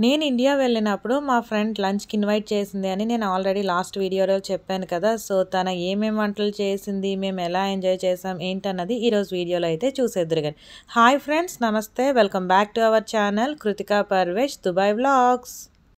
నేను ఇండియా వెళ్ళినప్పుడు మా ఫ్రెండ్ లంచ్కి ఇన్వైట్ చేసింది అని నేను ఆల్రెడీ లాస్ట్ వీడియోలో చెప్పాను కదా సో తన ఏమేమి వంటలు చేసింది మేము ఎలా ఎంజాయ్ చేసాం ఏంటన్నది ఈరోజు వీడియోలో అయితే చూసేద్దరు కానీ హాయ్ ఫ్రెండ్స్ నమస్తే welcome back to our channel Kritika Parvesh Dubai vlogs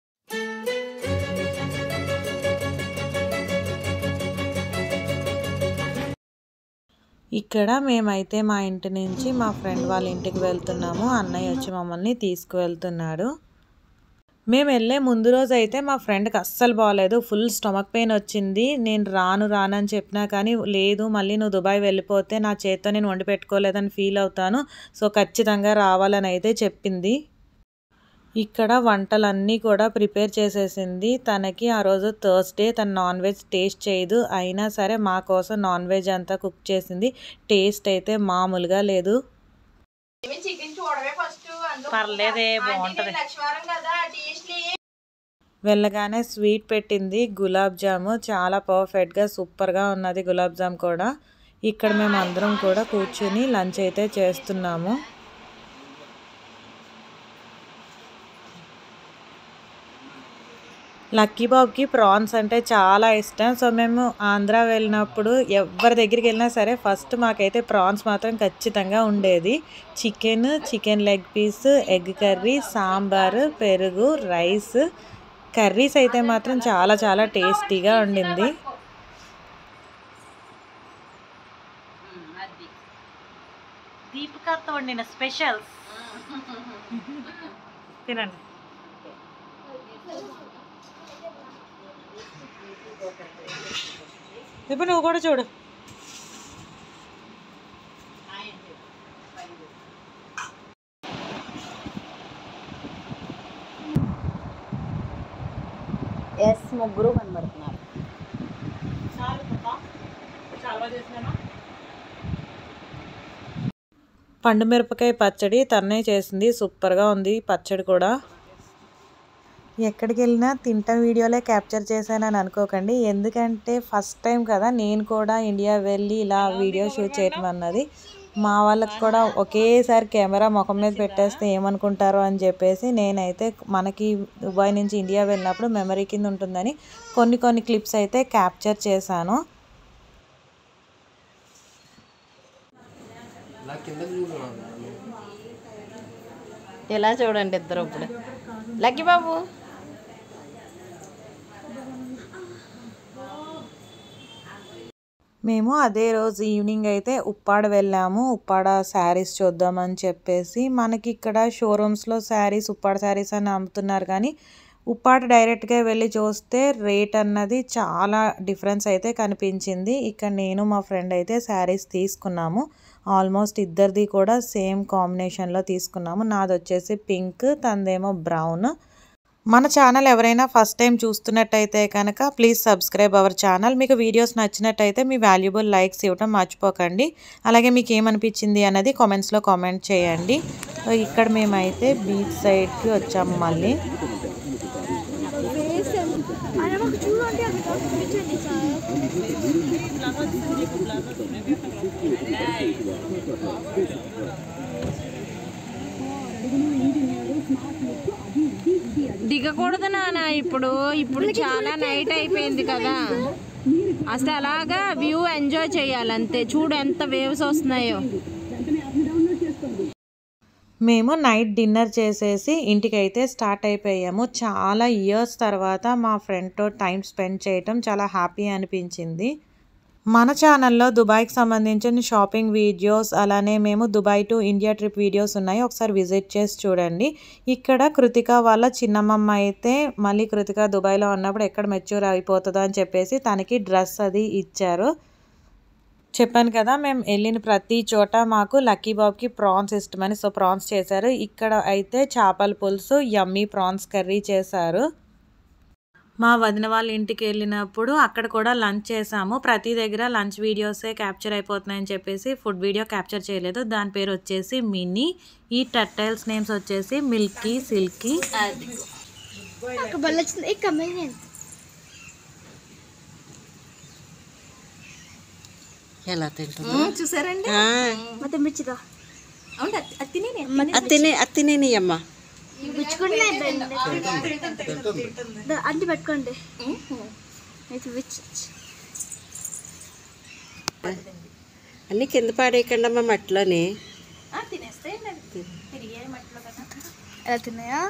ఇక్కడ మేమైతే మా ఇంటి నుంచి మా ఫ్రెండ్ వాళ్ళ ఇంటికి వెళ్తున్నాము అన్నయ్య వచ్చి మమ్మల్ని తీసుకువెళ్తున్నాడు మేము వెళ్ళే ముందు రోజు అయితే మా ఫ్రెండ్కి అస్సలు బాగాలేదు ఫుల్ స్టమక్ పెయిన్ వచ్చింది నేను రాను రాను అని చెప్పినా కానీ లేదు మళ్ళీ నువ్వు దుబాయ్ వెళ్ళిపోతే నా చేత్తో నేను వండి పెట్టుకోలేదని ఫీల్ అవుతాను సో ఖచ్చితంగా రావాలని అయితే చెప్పింది ఇక్కడ వంటలన్నీ కూడా ప్రిపేర్ చేసేసింది తనకి ఆ రోజు థర్స్డే తన నాన్ వెజ్ టేస్ట్ చేయదు అయినా సరే మా కోసం నాన్ వెజ్ అంతా కుక్ చేసింది టేస్ట్ అయితే మామూలుగా లేదు చికెన్ చూడవే ఫస్ట్ పర్లేదే బాగుంటది లక్ష్మీవారం కదా టేస్ట్ వెళ్ళగానే స్వీట్ పెట్టింది గులాబ్ జాము చాలా పర్ఫెక్ట్గా సూపర్గా ఉన్నది గులాబ్ జామ్ కూడా ఇక్కడ మేము అందరం కూడా కూర్చుని లంచ్ అయితే చేస్తున్నాము లక్కీ బాబ్కి ప్రాన్స్ అంటే చాలా ఇష్టం సో మేము ఆంధ్ర వెళ్ళినప్పుడు ఎవరి దగ్గరికి వెళ్ళినా సరే ఫస్ట్ మాకైతే ప్రాన్స్ మాత్రం ఖచ్చితంగా ఉండేది chicken chicken leg piece egg curry sambar పెరుగు రైస్ కర్రీస్ అయితే మాత్రం చాలా చాలా టేస్టీగా ఉండింది దీపికతో వండిన స్పెషల్స్ తినండి ఇప్పుడు నువ్వు కూడా చూడు ఎస్ ముగ్గురు కనబడుతున్నారు పండు మిరపకాయ పచ్చడి తన్నే చేసింది సూపర్గా ఉంది పచ్చడి కూడా ఎక్కడికి వెళ్ళినా తింటా వీడియోలే క్యాప్చర్ చేశానని అనుకోకండి ఎందుకంటే ఫస్ట్ టైం కదా నేను కూడా ఇండియా వెళ్ళి ఇలా వీడియో షూట్ చేయటం అన్నది మా వాళ్ళకి కూడా ఒకేసారి కెమెరా ముఖం మీద పెట్టేస్తే ఏమనుకుంటారో అని చెప్పేసి నేనైతే మనకి దుబాయ్ నుంచి ఇండియా వెళ్ళినప్పుడు మెమరీ కింద ఉంటుందని కొన్ని కొన్ని క్లిప్స్ అయితే క్యాప్చర్ చేశాను ఎలా చూడండి ఇద్దరు ఇప్పుడు లక్కీ బాబు మేము అదే రోజు ఈవినింగ్ అయితే ఉప్పాడ వెళ్ళాము ఉప్పాడ శారీస్ చూద్దామని చెప్పేసి మనకి ఇక్కడ షోరూమ్స్లో శారీస్ ఉప్పాడ శారీస్ అని అమ్ముతున్నారు కానీ ఉప్పాడ డైరెక్ట్గా వెళ్ళి చూస్తే రేట్ అన్నది చాలా డిఫరెన్స్ అయితే కనిపించింది ఇక్కడ నేను మా ఫ్రెండ్ అయితే శారీస్ తీసుకున్నాము ఆల్మోస్ట్ ఇద్దరిది కూడా సేమ్ కాంబినేషన్లో తీసుకున్నాము నాది వచ్చేసి పింక్ తనదేమో బ్రౌన్ మన ఛానల్ ఎవరైనా ఫస్ట్ టైం చూస్తున్నట్టయితే కనుక ప్లీజ్ సబ్స్క్రైబ్ అవర్ ఛానల్ మీకు వీడియోస్ నచ్చినట్టయితే మీ వాల్యుబుల్ లైక్స్ ఇవ్వడం మర్చిపోకండి అలాగే మీకు ఏమనిపించింది అన్నది కామెంట్స్లో కామెంట్ చేయండి సో ఇక్కడ మేమైతే బీచ్ సైడ్కి వచ్చాము మళ్ళీ దిగకూడదు నాన్న ఇప్పుడు ఇప్పుడు చాలా నైట్ అయిపోయింది కదా అసలు అలాగా వ్యూ ఎంజాయ్ చేయాలి అంతే చూడు ఎంత వేవ్స్ వస్తున్నాయో మేము నైట్ డిన్నర్ చేసేసి ఇంటికైతే స్టార్ట్ అయిపోయాము చాలా ఇయర్స్ తర్వాత మా ఫ్రెండ్తో టైం స్పెండ్ చేయటం చాలా హ్యాపీ అనిపించింది మన ఛానల్లో దుబాయ్కి సంబంధించిన షాపింగ్ వీడియోస్ అలానే మేము Dubai to India trip videos ఉన్నాయి ఒకసారి విజిట్ చేసి చూడండి ఇక్కడ కృతిక వాళ్ళ చిన్నమ్మమ్మ అయితే మళ్ళీ కృతిక దుబాయ్లో ఉన్నప్పుడు ఎక్కడ మెచ్యూర్ అయిపోతుందో అని చెప్పేసి తనకి డ్రెస్ అది ఇచ్చారు చెప్పాను కదా మేము వెళ్ళిన ప్రతి చోట మాకు లక్కీ బాబ్కి ప్రాన్స్ ఇష్టమని సో ప్రాన్స్ చేశారు ఇక్కడ అయితే చేపల పులుసు యమ్మీ ప్రాన్స్ కర్రీ చేశారు మా వదిన వాళ్ళ ఇంటికి వెళ్ళినప్పుడు అక్కడ కూడా లంచ్ చేసాము ప్రతి దగ్గర లంచ్ వీడియోసే క్యాప్చర్ అయిపోతున్నాయని చెప్పేసి ఫుడ్ వీడియో క్యాప్చర్ చేయలేదు దాని పేరు వచ్చేసి మినీ ఈ టర్టైల్స్ నేమ్స్ వచ్చేసి మిల్కీ సిల్కీ ఎలా తింటున్నా చూసారండి అది తినే అది తినేనియమ్మా విచ్చుకుంటే అంటే పెట్టుకోండి అయితే విచ్ అన్ని కింద పాడేయకండి అమ్మ మట్టిలోని ఎలా తిన్నాయా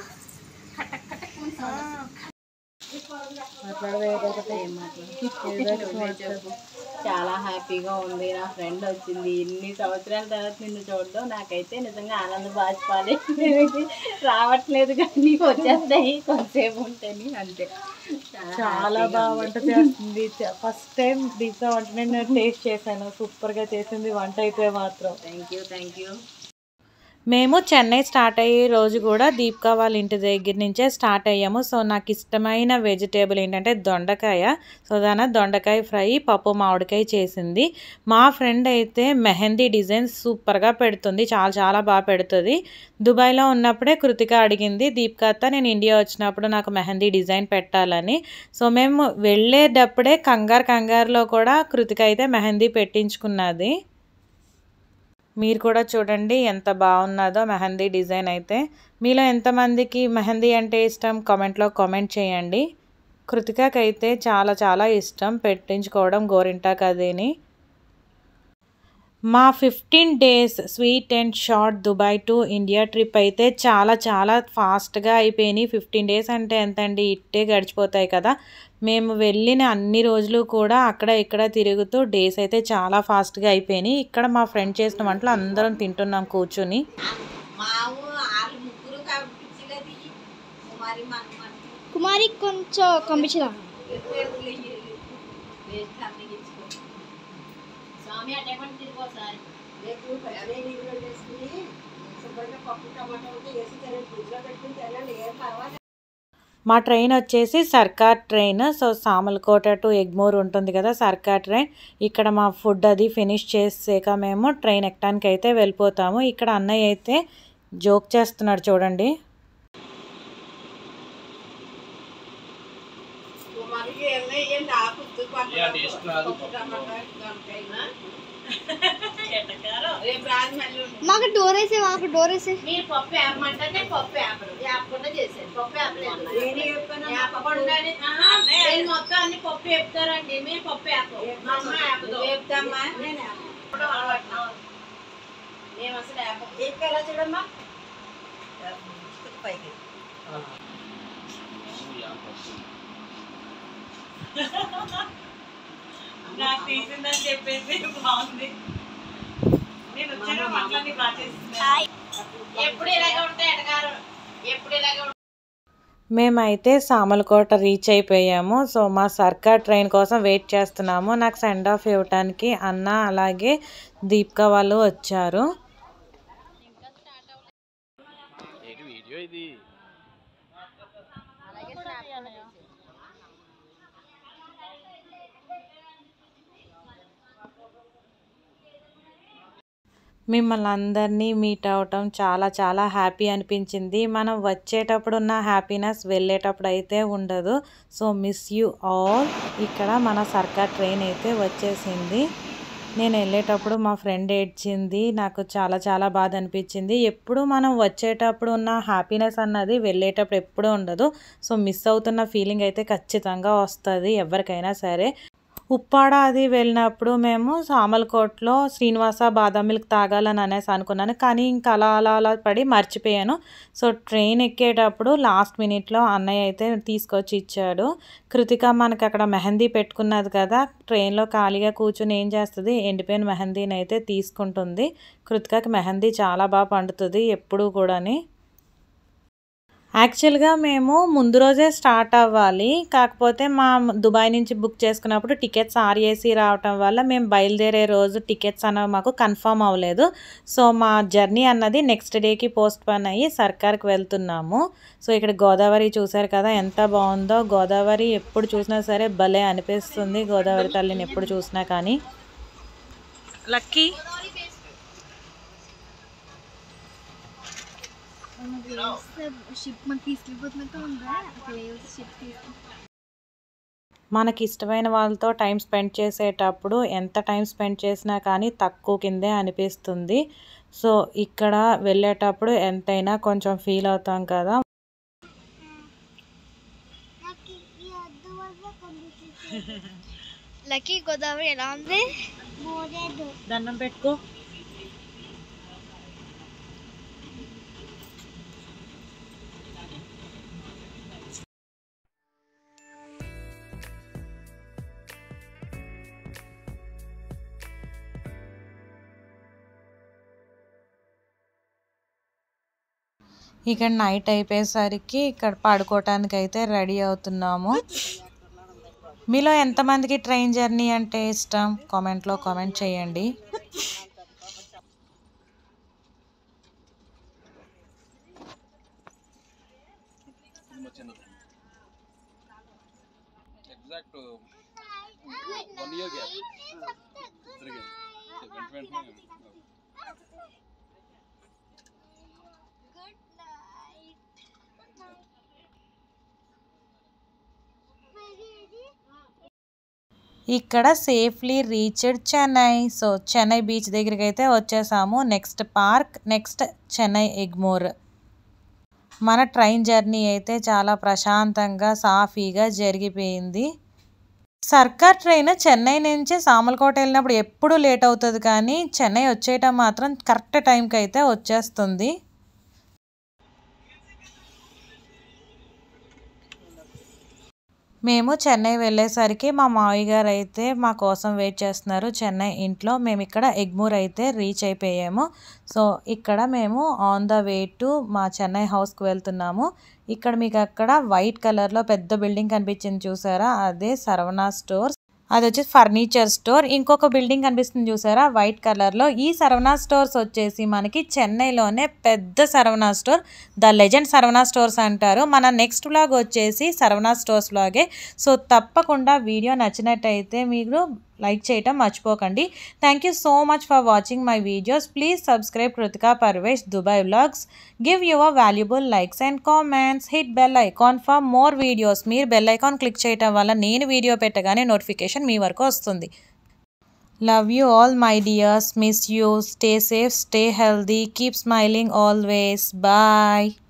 చాలా హ్యాపీగా ఉంది నా ఫ్రెండ్ వచ్చింది ఇన్ని సంవత్సరాల తర్వాత నిన్ను చూడడం నాకైతే నిజంగా ఆనంద బాష్పాలే రావట్లేదు కానీ వచ్చేస్తాయి కొంతసేపు ఉంటాయి అంతే చాలా బాగా వంట చేస్తుంది ఫస్ట్ టైం దీప్గా వంట నేను టేస్ట్ చేశాను సూపర్ గా చేసింది వంట అయితే మాత్రం థ్యాంక్ యూ థ్యాంక్ యూ మేము చెన్నై స్టార్ట్ అయ్యే రోజు కూడా దీపికా వాళ్ళ ఇంటి దగ్గర నుంచే స్టార్ట్ అయ్యాము సో నాకు ఇష్టమైన వెజిటేబుల్ ఏంటంటే దొండకాయ సో దాని దొండకాయ ఫ్రై పప్పు మామిడికాయ చేసింది మా ఫ్రెండ్ అయితే మెహందీ డిజైన్ సూపర్గా పెడుతుంది చాలా చాలా బాగా పెడుతుంది దుబాయ్లో ఉన్నప్పుడే కృతిక అడిగింది దీపిక అత్త నేను ఇండియా వచ్చినప్పుడు నాకు మెహందీ డిజైన్ పెట్టాలని సో మేము వెళ్ళేటప్పుడే కంగారు కంగారులో కూడా కృతిక అయితే మెహందీ పెట్టించుకున్నది మీరు కూడా చూడండి ఎంత బాగున్నదో మెహందీ డిజైన్ అయితే మీలో ఎంతమందికి మెహందీ అంటే ఇష్టం కామెంట్లో కామెంట్ చేయండి కృతికకి అయితే చాలా చాలా ఇష్టం పెట్టించుకోవడం గోరింటాక్ అదేని మా fifteen days sweet and short Dubai to India trip అయితే చాలా చాలా ఫాస్ట్గా అయిపోయినాయి ఫిఫ్టీన్ డేస్ అంటే ఎంత అండి ఇట్టే గడిచిపోతాయి కదా మేము వెళ్ళిన అన్ని రోజులు కూడా అక్కడ ఇక్కడ తిరుగుతూ డేస్ అయితే చాలా ఫాస్ట్గా అయిపోయినాయి ఇక్కడ మా ఫ్రెండ్ చేసిన వంటలు అందరం తింటున్నాం కూర్చుని కుమారి కొంచెం కంపించరా స్వామి అటే పని తిరిగిపోసారి మా ట్రైన్ వచ్చేసి Circar train so Samalkot to Egmore ఉంటుంది కదా సర్కార్ ట్రైన్ ఇక్కడ మా ఫుడ్ అది ఫినిష్ చేసాక మేము ట్రైన్ ఎక్కడానికి అయితే వెళ్ళిపోతాము ఇక్కడ అన్నయ్య అయితే జోక్ చేస్తున్నాడు చూడండి మాకు డోర్ వేసే మాకు డోర్ వేసే మీరు పప్పు వేపమంటే నేను పప్పు వేపను వేపకుండా చేశాను పప్పు వేపలేదు వేపకుండానే ఆహా, నేను మొత్తం అన్ని పప్పు వేపుతారండి మీరు పప్పు వేపం మా అమ్మ వేపదు వేపుతామ్మా మేము అసలు వేపం వేపుకెలా చూడమ్మా నాకు తీసిందని చెప్పేసి బాగుంది నేను వచ్చాక మాట్లాడి బాగా చేసింది ఎప్పుడు ఇలాగే ఉంటాయి ఎడగారు ఎప్పుడు ఇలాగే ఉంటాయి మేమైతే సామలకోట రీచ్ అయిపోయాము సో మా సర్కార్ ట్రైన్ కోసం వెయిట్ చేస్తున్నాము నాకు సెండ్ ఆఫ్ ఇవ్వటానికి అన్న అలాగే దీపిక వాళ్ళు వచ్చారు మిమ్మల్ని అందరినీ మీట్ అవటం చాలా చాలా హ్యాపీ అనిపించింది మనం వచ్చేటప్పుడు ఉన్న హ్యాపీనెస్ వెళ్ళేటప్పుడు అయితే ఉండదు సో మిస్ యూ ఆల్ ఇక్కడ మన సర్కార్ ట్రైన్ అయితే వచ్చేసింది నేను వెళ్ళేటప్పుడు మా ఫ్రెండ్ ఏడ్చింది నాకు చాలా చాలా బాధ అనిపించింది ఎప్పుడు మనం వచ్చేటప్పుడు ఉన్న హ్యాపీనెస్ అన్నది వెళ్ళేటప్పుడు ఎప్పుడూ ఉండదు సో మిస్ అవుతున్న ఫీలింగ్ అయితే ఖచ్చితంగా వస్తుంది ఎవరికైనా సరే ఉప్పాడ అది వెళ్ళినప్పుడు మేము సామలకోటలో శ్రీనివాస బాదం మిల్క్ తాగాలని అనేసి అనుకున్నాను కానీ ఇంకా అలా అలా అలా పడి మర్చిపోయాను సో ట్రైన్ ఎక్కేటప్పుడు లాస్ట్ మినిట్లో అన్నయ్య అయితే తీసుకొచ్చి ఇచ్చాడు కృతిక మనకి అక్కడ మెహందీ పెట్టుకున్నది కదా ట్రైన్లో ఖాళీగా కూర్చుని ఏం చేస్తుంది ఎండిపోయిన మెహందీని అయితే తీసుకుంటుంది కృతికకి మెహందీ చాలా బాగా పండుతుంది ఎప్పుడూ కూడాని యాక్చువల్గా మేము ముందు రోజే స్టార్ట్ అవ్వాలి కాకపోతే మా దుబాయ్ నుంచి బుక్ చేసుకున్నప్పుడు టికెట్స్ ఆర్ఏసీ రావటం వల్ల మేము బయలుదేరే రోజు టికెట్స్ అనేవి మాకు కన్ఫర్మ్ అవ్వలేదు సో మా జర్నీ అన్నది నెక్స్ట్ డేకి పోస్ట్ పోన్ అయ్యి సర్కార్కి వెళ్తున్నాము సో ఇక్కడ గోదావరి చూసారు కదా ఎంత బాగుందో గోదావరి ఎప్పుడు చూసినా సరే భలే అనిపిస్తుంది గోదావరి తల్లిని ఎప్పుడు చూసినా కానీ లక్కీ షిప్ మనకి తీసుకెళ్ళిపోతున్నట్టు ఉందా అక్కడ షిప్ తీసుకు మనకి ఇష్టమైన వాళ్ళతో టైం స్పెండ్ చేసేటప్పుడు ఎంత టైం స్పెండ్ చేసినా కానీ తక్కువ కిందే అనిపిస్తుంది సో ఇక్కడ వెళ్ళేటప్పుడు ఎంతైనా కొంచెం ఫీల్ అవుతాం కదా లక్కీ గోదావరి ఎలా ఉంది దండం పెట్టుకో ఇక్కడ నైట్ అయిపోయేసరికి ఇక్కడ పడుకోవటానికి అయితే రెడీ అవుతున్నాము మీలో ఎంతమందికి ట్రైన్ జర్నీ అంటే ఇష్టం కామెంట్లో కామెంట్ చేయండి ఎగ్జాక్ట్ వన్ ఇయర్ గ్యాప్ ఇద్దరికి వెంట వెంటనే ఇక్కడ safely reached Chennai so Chennai beach దగ్గరికి అయితే వచ్చేసాము next park next Chennai Egmore మన ట్రైన్ జర్నీ అయితే చాలా ప్రశాంతంగా సాఫీగా జరిగిపోయింది సర్కార్ ట్రైన్ చెన్నై నుంచి సామలకోట వెళ్ళినప్పుడు ఎప్పుడు లేట్ అవుతుంది కానీ చెన్నై వచ్చేయటం మాత్రం కరెక్ట్ టైంకి అయితే వచ్చేస్తుంది మేము చెన్నై వెళ్ళేసరికి మా మావయ్య గారు అయితే మా కోసం వెయిట్ చేస్తున్నారు చెన్నై ఇంట్లో మేము ఇక్కడ ఎగ్మూర్ అయితే రీచ్ అయిపోయాము సో ఇక్కడ మేము ఆన్ ద వే టు మా చెన్నై హౌస్కి వెళ్తున్నాము ఇక్కడ మీకు అక్కడ వైట్ కలర్లో పెద్ద బిల్డింగ్ కనిపించింది చూసారా అదే సరవణ స్టోర్స్ అది వచ్చి ఫర్నిచర్ స్టోర్ ఇంకొక బిల్డింగ్ కనిపిస్తుంది చూసారా వైట్ కలర్లో ఈ సరవణ స్టోర్స్ వచ్చేసి మనకి చెన్నైలోనే పెద్ద Saravana store the legend Saravana stores అంటారు మన నెక్స్ట్ వ్లాగ్ వచ్చేసి సరవణ స్టోర్స్ వ్లాగే సో తప్పకుండా వీడియో నచ్చినట్టయితే మీరు లైక్ చేయటం మర్చిపోకండి thank you so much for watching my videos please subscribe Kritika Parvesh Dubai vlogs give your valuable likes and comments hit bell icon for more videos మీరు బెల్ ఐకాన్ క్లిక్ చేయటం వల్ల నేను వీడియో పెట్టగానే నోటిఫికేషన్ మీ వరకు వస్తుంది love you all my dears miss you stay safe stay healthy keep smiling always bye